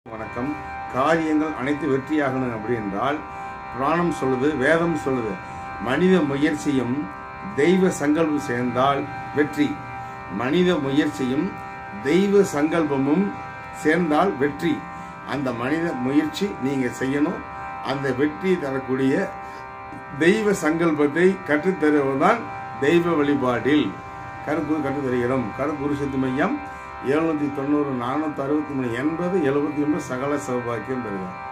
வணக்கம் காரியங்கள் அனைத்து வெற்றியாகணும் அப்படி என்றால் புராணம் சொல்லுது வேதம் சொல்லுது மனித முயற்சியும் தெய்வ சங்கல்பம் சேர்ந்தால் வெற்றி மனித முயற்சியும் தெய்வ சங்கல்பமும் சேர்ந்தால் வெற்றி அந்த மனித முயற்சி நீங்க செய்யணும் அந்த வெற்றி தரக்கூடிய தெய்வ சங்கல்பத்தை கற்றுத்தருவதுதான் தெய்வ வழிபாட்டில் கருக்குரு கற்றுத்தருகிறோம் கருக்குரு சித்து மையம் எழுநூத்தி தொண்ணூறு நானூத்தி அறுபத்தி மூணு எண்பது எழுபத்தி ஒன்பது சகல சௌபாக்கியம் பெறுகிறோம்